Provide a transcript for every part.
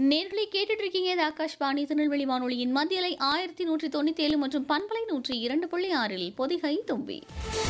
நேர்களை கேட்டுட்டு இருக்கீங்க இது ஆகாஷ்வாணி திருநெல்வேலி வானொலியின் மத்தியலை ஆயிரத்தி நூற்றி தொண்ணூத்தி ஏழு மற்றும் பண்பலை நூற்றி இரண்டு புள்ளி ஆறில் பொதிகை தும்பி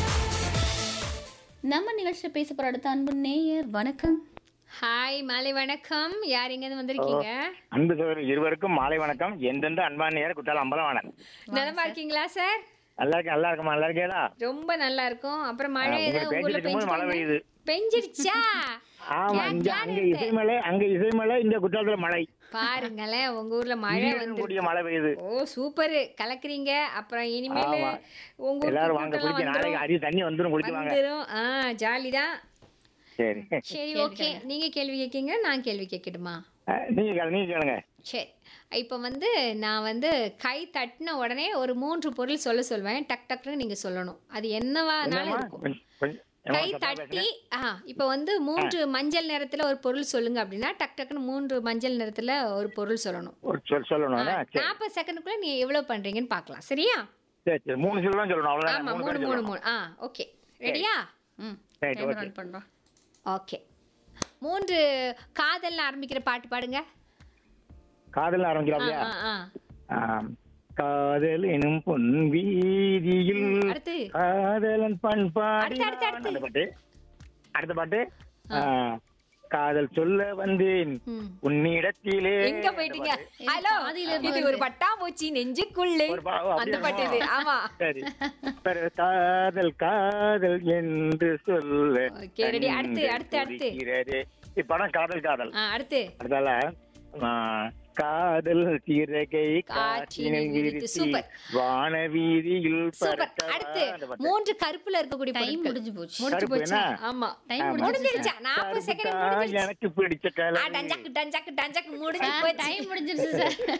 நம்ம நிகழ்ச்சியில் பேச போற அடுத்த அன்பு நேயர் வணக்கம் ஹாய் மாலை வணக்கம் யார் எங்கேருந்து வந்திருக்கீங்க அன்பு சகோதரர் இருவருக்கும் மாலை வணக்கம் எந்தெந்த அன்பானியர் குற்றாலம் அம்பலவாணன் நலமா இருக்கீங்களா சார் நல்லா இருக்கு நல்லா இருக்குமா நல்லா இருக்கேதா ரொம்ப நல்லா இருக்கும் அப்புறம் மழை உங்களுக்கு ஏதாவது உங்க ஊர்ல பேசிட்டு இருக்கும்போது மழை பெய்யுது. பெஞ்சிருச்சா ஆமா இங்க அங்க இசைமலை அங்க இசைமலை இங்க குற்றாலத்துல மழை பாருங்களேன் உங்க ஊர்ல மழை இடியுடன் வந்து கூடிய மழை பெய்யுது ஓ சூப்பர் கலக்குறீங்க அப்புறம் இனிமேல் ஆமா. உங்க ஊருக்கு எல்லாரும் வாங்க கூட்டம்லாம் குளிக்க நாளைக்கு வந்துரும். அரிய தண்ணி வந்துரும் குளிக்குவாங்க வந்துரும் ஆ ஜாலி தான் சரி சரி ஓகே நீங்க கேள்வி கேட்கீங்க நான் கேள்வி கேட்கட்டுமா அஹ், நீங்க கேளு நீங்க கேளுங்க சரி இப்போ வந்து நான் வந்து கை தட்டின உடனே ஒரு மூன்று பொருள் சொல்ல சொல்வேன் டக் டக்னு நீங்க சொல்லணும் அது என்னவானாலும் என்னம்மா? இருக்கும் கொஞ்சம் கொஞ்சம் கை என்னம்மா சத்தமா தட்டி பேசுறேன்? ஆ இப்போ வந்து மூன்று மஞ்சள் நிறத்துல ஒரு பொருள் சொல்லுங்க அப்படின்னா டக் டக்குன்னு மூன்று மஞ்சள் நிறத்துல ஒரு பொருள் சொல்லணும் ஒரு சொல் சொல்லணும் சரி நாற்பது செகண்டுக்குள்ள நீ எவ்வளவு பண்றீங்கன்னு பார்க்கலாம் சரியா சரி சரி மூணு சொல்லு தான் சொல்லணும் ஆமா அவ்வளவுதான் மூணு மூணு மூணு பேர் மூணு ஆ ஓகே ரெடியா ம் Right, timer okay. on பண்றோம் ஓகே மூன்று காதல்னு ஆரம்பிக்கிற பாட்டு பாடுங்க காதல் ஆ ஆரம்பிக்கிறாப்லையா ஆ ஆ ஆம். காதல் எனும் பொன் வீதியில் அடுத்து காதலன் பண்பாடு அடுத்து, அடுத்து, அடுத்து. அந்த பாட்டு அடுத்த பாட்டு ஆ, காதல் சொல்ல வந்தேன் ம். உன்னிடத்திலே எங்க போயிட்டீங்க ஹலோ பாதியில இது ஒரு பட்டாம்பூச்சி நெஞ்சுக்குள்ளே ஒரு பா- ஓ, அந்த அப்படியா? பாட்டு இது ஆமா சரி பிறகு காதல் காதல் என்று சொல்ல Okay, ready. அடுத்து, கண்கள் அடுத்து, அடுத்து. துடிக்கிறதே. இப்படம் காதல் காதல் ஆ, அடுத்து அடுத்தால ஆ, காதல் சிறகை காற்றினில் காற்றினில் விரித்து. விரித்து சூப்பர். வான வீதியில் சூப்பர் பறக்கவா அடுத்து அந்த பாட்டு. மூன்று கருப்புல இருக்கக்கூடிய டைம் பொருட்கள். முடிஞ்சு போச்சு முடிஞ்சு கருப்பு போச்சா என்ன? ஆமா டைம் ஆமா. முடிஞ்சிருச்சு முடிஞ்சிருச்சா நாற்பது செகண்ட் கருப்புதான் முடிஞ்சிருச்சு எனக்கு பிடிச்ச ஆ, கலர் டஞ்சக்கு டஞ்சக்கு டஞ்சக்கு முடிஞ்சு போச்சு டைம் முடிஞ்சிருச்சு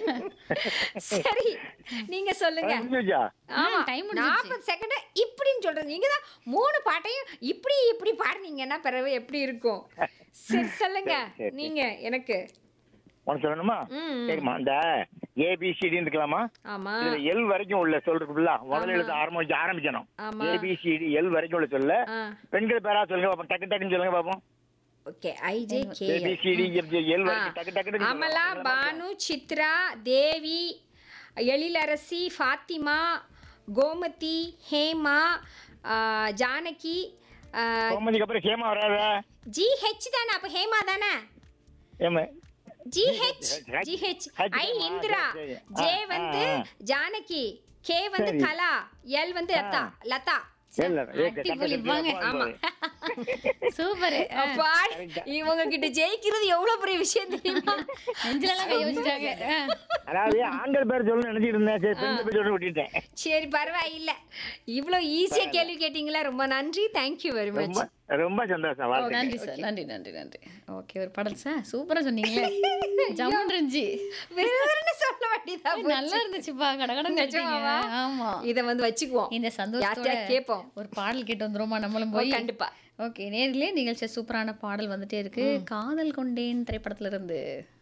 சார் சரி நீங்க சொல்லுங்க முடிஞ்சுச்சா? ஆமா டைம் முடிஞ்சிருச்சு. நாற்பது செகண்ட் இப்படின்னு சொல்றது நீங்க தான் மூணு பாட்டையும் இப்படி இப்படி பாடுனீங்கன்னா பிறகு எப்படி இருக்கும் சரி சொல்லுங்க சரி, சரி. நீங்க எனக்கு உனக்கு சொல்லணுமா ம், ம். சரிம்மா இந்த ஏபிசிடி இருக்கலாமா ஆமா இதுல எல் வரைக்கும் உள்ள சொல்றதுக்குள்ள முதல்ல எழுத ஆரம்பிச்சு ஆரம்பிக்கணும் ஆமா. ஏபிசிடி எல் வரைக்கும் உள்ள சொல்ல ஆ பெண்கள் பேரா சொல்லுங்க பாப்போம் டக்கு டக்குன்னு சொல்லுங்க பாப்போம் okay I J K A B C D L வரைக்கும் டக்கு டக்குன்னு அமலா சொல்லுங்க. பானு சித்ரா தேவி எழிலரசி ஃபாத்திமா கோமதி ஹேமா ஆ, ஜானகி கோமதிக்கு அப்புறம் ஹேமா வராதா ஜிஹெச் தானே அப்போ ஹேமா தானே ஏமா G H H- G H H I தானா? இந்திரா சரி, சரி. ஜே ஆ, வந்து ஆ, ஜானகி கே வந்து சரி. கலா எல் வந்து லதா லதா இல்ல அடிப்பொலி, வாங்க. ஆமா. சூப்பர் அப்பா இவங்க கிட்ட ஜெயிக்கிறது எவ்வளவு பெரிய விஷயம் தெரியுமா நெஞ்சில எல்லாம் கை வச்சுட்டாங்க ஆ. அதாவது ஆண்கள் பேர் சொல்லணும்னு நினைச்சிட்டு இருந்தேன் சரி பெண்கள் பேர் சொல்லி விட்டுட்டேன் சரி பரவாயில்ல இவ்வளவு ஈஸியா கேள்வி கேட்டீங்களா ரொம்ப நன்றி தேங்க்யூ வெரி மச் ரொம்ப ரொம்ப சந்தோஷம் வாழ்த்துக்கள் நன்றி சார் நன்றி நன்றி நன்றி ஓகே ஒரு பாடல் சார் சூப்பரா சொன்னீங்களே ஜம்முன் இருந்துச்சு வேறன்னு சொல்ல வேண்டியதா போச்சு. நல்லா இருந்துச்சுப்பா கடகடன் நிஜமாவா? ஆமா இத வந்து வச்சுக்குவோம் இந்த சந்தோஷத்தோட யார்கிட்டயா கேட்போம் ஒரு பாடல் கேட்டு வந்துருமா நம்மளும் ஓ, போய் கண்டிப்பா ஓகே நேரிலே நிகழ்ச்சி சூப்பரான பாடல் வந்துட்டே இருக்கு காதல் கொண்டேன் திரைப்படத்துல இருந்து